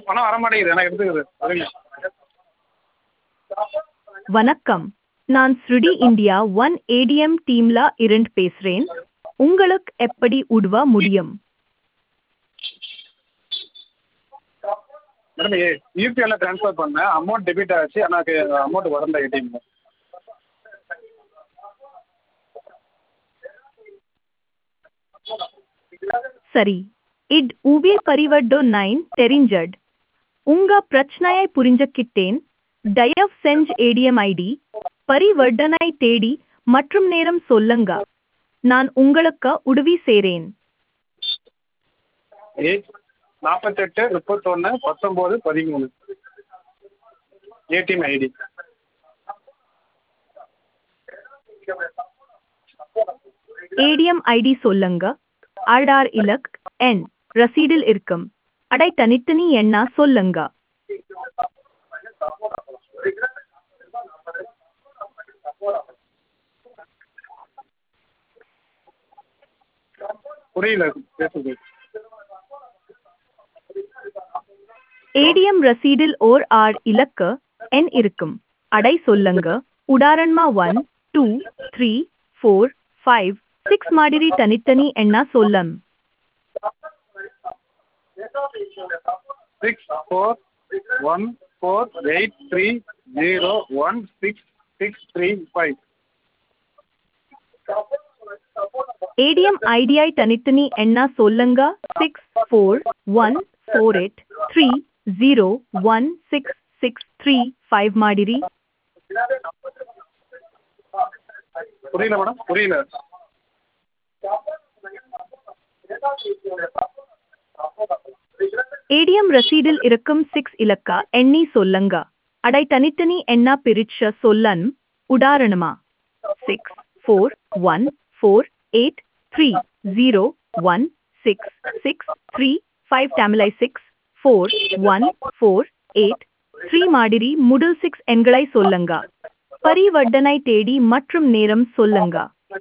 பணம் வர மாட்டேங்குது எனக்கு எடுத்துக்குது சரிங்க வணக்கம் நான் ஸ்ருடி இந்தியா ஒன் ஏடிஎம் டீம்ல இருந்து பேசுறேன் உங்களுக்கு எப்படி உதவ முடியும் மேடம் யூபிஐல ட்ரான்ஸ்ஃபர் பண்ணேன் அமௌண்ட் டெபிட் ஆச்சு எனக்கு அமௌண்ட் வரல ஏடிஎம்ல சரி இட் உவே பரிவர்டோ நைன் தெரிஞ்சட் உங்க பிரச்சனையை புரிஞ்சுக்கிட்டேன் தயவு செஞ்சு ஏடிஎம் ஐடி பரிவர்த்தனை தேடி மற்றும் நேரம் சொல்லுங்க நான் உங்களுக்கு உதவி செய்றேன் எயிட் நாற்பத்தெட்டு முப்பத்தொன்று பத்தொம்போது பதிமூணு ஏடிஎம் ஐடி ஏடிஎம் ஐடி சொல்லுங்க ஆர்டார் இலக் எண் ரசீடில் இருக்கும் அடை தனித்தனி எண்ணா சொல்லுங்க புரியல பேசுது ஏடிஎம் ரசீடில் ஓர் ஆர் இலக்கு எண் இருக்கும் அடை சொல்லுங்க உதாரணமா one two three four five six மாதிரி தனித்தனி எண்ணா சொல்லம் six four one four eight three zero one six six three five ATM ITI தனித்தனி எண்ணா சொல்லுங்க six four one four eight three zero one six six three five மாதிரி புரியல madam புரியல ஏடிஎம் ரசீடில் இருக்கும் சிக்ஸ் இலக்கா எண்ணி சொல்லுங்க அடை தனித்தனி எண்ணா பிரிச்ச சொல்லன் உதாரணமா six four one four eight three zero one six six three five டேமிலை six four one four eight three மாதிரி முதல் சிக்ஸ் எண்களை சொல்லுங்க பரிவர்த்தனை தேடி மற்றும் நேரம் சொல்லுங்க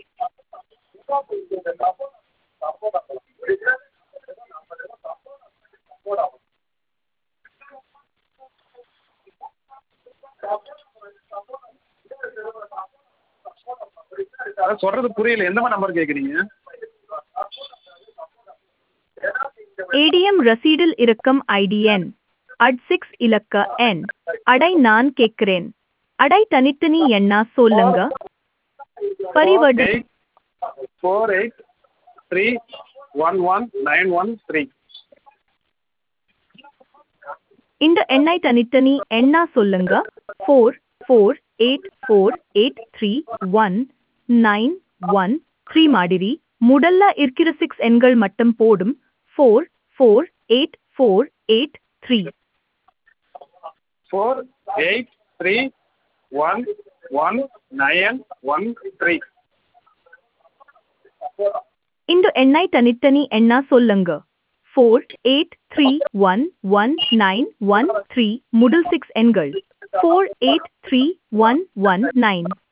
அதான் சொல்றது புரியல எந்த மாதிரி நம்பர் கேட்குறீங்க ஏடிஎம் ரசீடில் இருக்கும் ஐடிஎன் அட் சிக்ஸ் இலக்க எண் அடை நான் கேட்கிறேன் அடை தனித்தனி எண்ணா சொல்லுங்க பரிவர்த்தனை eight four eight three one one nine one three இந்த எண்ணை தனித்தனி எண்ணா சொல்லுங்க four four eight four eight three one nine one three மாதிரி முதல்ல இருக்கிற சிக்ஸ் எண்கள் மட்டும் போடும் four four eight four eight three four eight three one one nine one three இந்த எண்ணை தனித்தனி எண்ணா சொல்லுங்க four eight three one one nine one three முதல் சிக்ஸ் எண்கள் four eight three one one nine